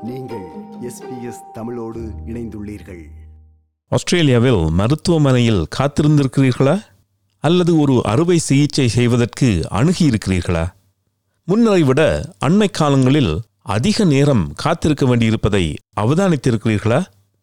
நீங்கள் எஸ்பிஎஸ் தமிழோடு இணைந்துள்ளீர்கள் ஆஸ்திரேலியாவில் மருத்துவமனையில் காத்திருந்திருக்கிறீர்களா அல்லது ஒரு அறுவை சிகிச்சை செய்வதற்கு அணுகியிருக்கிறீர்களா முன்னரை விட அண்மை காலங்களில் அதிக நேரம் காத்திருக்க வேண்டியிருப்பதை அவதானித்திருக்கிறீர்களா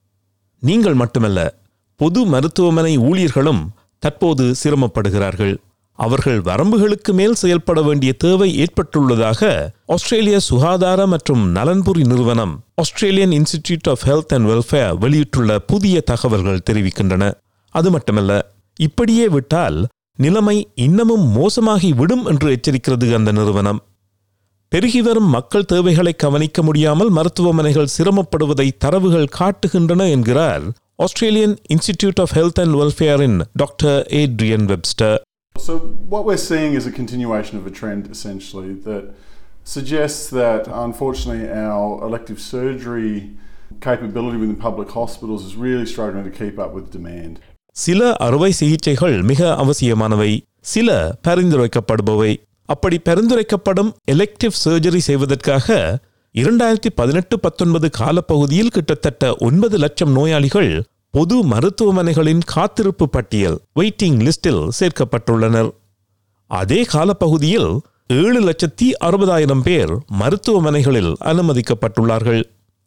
நீங்கள் மட்டுமல்ல பொது மருத்துவமனை ஊழியர்களும் தற்போது சிரமப்படுகிறார்கள் அவர்கள் வரம்புகளுக்கு மேல் செயல்பட வேண்டிய தேவை ஏற்பட்டுள்ளதாக ஆஸ்திரேலிய சுகாதார மற்றும் நலன்புரி நிறுவனம் Australian Institute of Health and Welfare வெளியிட்டுள்ள புதிய தகவல்கள் தெரிவிக்கின்றன அது மட்டுமல்ல இப்படியே விட்டால் நிலைமை இன்னமும் மோசமாகி விடும் என்று எச்சரிக்கிறது அந்த நிறுவனம் பெருகி வரும் மக்கள் தேவைகளை கவனிக்க முடியாமல் மருத்துவமனைகள் சிரமப்படுவதை தரவுகள் காட்டுகின்றன என்கிறார் Australian Institute of Health and வெல்ஃபேரின் doctor Adrian Webster So, what we're seeing is a continuation of a trend essentially that suggests that unfortunately our elective surgery capability within public hospitals is really struggling to keep up with demand. சில அறுவை சிகிச்சைகள் மிக அவசியமானவை சில பரிந்துரைக்கப்படுபவை அப்படி பரிந்துரைக்கப்படும் elective surgery செய்வதற்காக இரண்டாயிரத்தி பதினெட்டு பத்தொன்பது காலப்பகுதியில் கிட்டத்தட்ட ஒன்பது லட்சம் நோயாளிகள் பொது மருத்துவமனைகளின் காத்திருப்பு பட்டியல் வெயிட்டிங் லிஸ்டில் சேர்க்கப்பட்டுள்ளனர் அதே காலப்பகுதியில் ஏழு லட்சத்தி அறுபதாயிரம் பேர் மருத்துவமனைகளில் அனுமதிக்கப்பட்டுள்ளார்கள்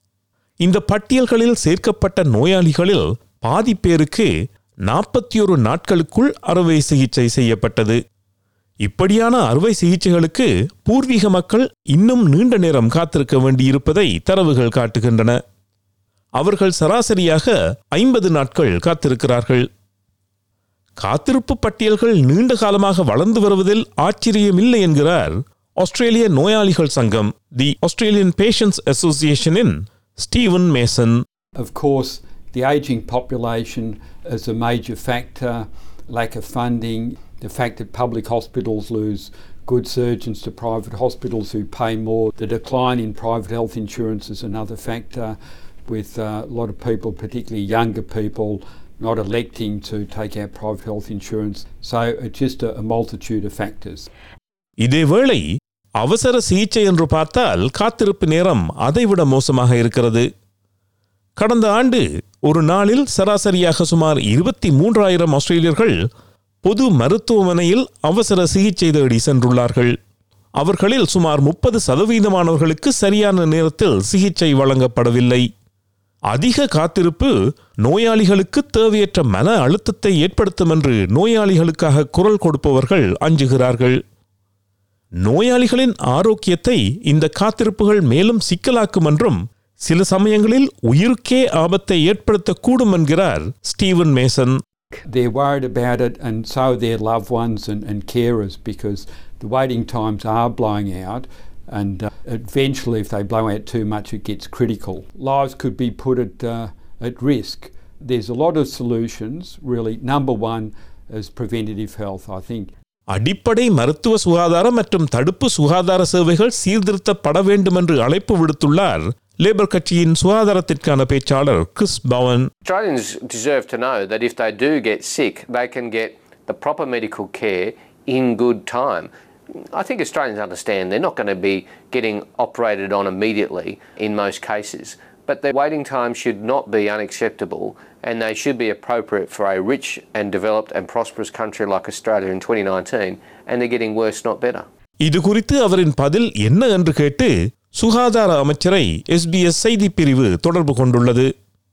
இந்த பட்டியல்களில் சேர்க்கப்பட்ட நோயாளிகளில் பாதி பேருக்கு நாற்பத்தி ஒரு நாட்களுக்குள் அறுவை சிகிச்சை செய்யப்பட்டது இப்படியான அறுவை சிகிச்சைகளுக்கு பூர்வீக மக்கள் இன்னும் நீண்ட நேரம் காத்திருக்க வேண்டியிருப்பதை தரவுகள் காட்டுகின்றன அவர்கள் சராசரியாக ஐம்பது நாட்கள் காத்திருக்கிறார்கள் காத்திருப்பு பட்டியல்கள் நீண்ட காலமாக வளர்ந்து வருவதில் ஆச்சரியமில்லை என்கிறார் ஆஸ்திரேலிய நோயாளிகள் சங்கம் தி ஆஸ்திரேலியன் பேஷன்ஸ் அசோசியேஷனின் Steven Mason Of course, the ageing population is a major factor, lack of funding, the fact that public hospitals lose good surgeons to private hospitals who pay more, the decline in private health insurance is another factor, with uh, a lot of people, particularly younger people, not electing to take out private health insurance. So it's just a, a multitude of factors. இதேவேளை அவசர சிகிச்சை என்று பார்த்தால் காத்திருப்பு நேரம் அதைவிட மோசமாக இருக்கிறது கடந்த ஆண்டு ஒரு நாளில் சராசரியாக சுமார் இருபத்தி மூன்றாயிரம் ஆஸ்திரேலியர்கள் பொது மருத்துவமனையில் அவசர சிகிச்சை தேடி சென்றுள்ளார்கள் அவர்களில் சுமார் முப்பது சதவீதமானவர்களுக்கு சரியான நேரத்தில் சிகிச்சை வழங்கப்படவில்லை அதிக காத்திருப்பு நோயாளிகளுக்கு தேவையற்ற மன அழுத்தத்தை ஏற்படுத்தும் என்று நோயாளிகளுக்காக குரல் கொடுப்பவர்கள் அஞ்சுகிறார்கள் நோயாளிகளின் ஆரோக்கியத்தை இந்த காத்திருப்புகள் மேலும் சிக்கலாக்கும் என்றும் சில சமயங்களில் உயிருக்கே ஆபத்தை ஏற்படுத்தக்கூடும் என்கிறார் Steven Mason They're worried about it, and so are their loved ones and, and carers because the waiting times are blowing out. And uh, eventually, if they blow out too much, it gets critical. Lives could be put at, uh, at risk. There's a lot of solutions, really. Number one is preventative health, I think. அடிப்படை மருத்துவ சுகாதாரம் மற்றும் தடுப்பு சுகாதார சேவைகள் சீர்திருத்தப்பட வேண்டும் என்று அழைப்பு விடுத்துள்ளார் லேபர் கட்சியின் சுகாதாரத்திற்கான பேச்சாளர் Chris Bowen Australians deserve to know that if they do get sick, they can get the proper medical care in good time. I think Australians understand they're not going to be getting operated on immediately in most cases, but their waiting time should not be unacceptable and they should be appropriate for a rich and developed and prosperous country like Australia in 2019, and they're getting worse, not better. இது குறித்து அவரின் பதில் என்ன என்று கேட்டு சுகாதார அமைச்சரை SBS செய்தி பிரிவு தொடர்பு கொண்டுள்ளது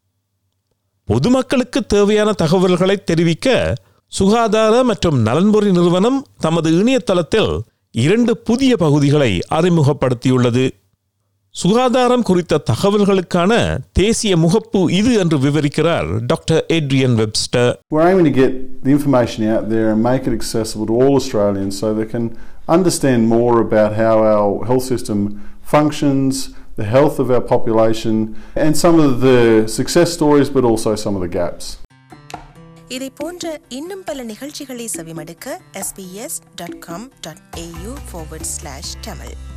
பொதுமக்களுக்கு தேவையான தகவல்களை தெரிவிக்க சுகாதார மற்றும் நலன்புரி நிறுவனம் தமது இணையதளத்தில் இரண்டு புதிய பகுதிகளை அறிமுகப்படுத்தியுள்ளது சுகாதாரம் குறித்த தகவல்களுக்கான தேசிய முகப்பு இது என்று விவரிக்கிறார் doctor Adrian Webster We're aiming to get the information out there and make it accessible to all Australians so they can understand more about how our health system functions, the health of our population, and some of the success stories, but also some of the gaps. இதை போன்ற இன்னும் பல நிகழ்ச்சிகளை செவிமடுக்க sbs.com.au forward slash tamil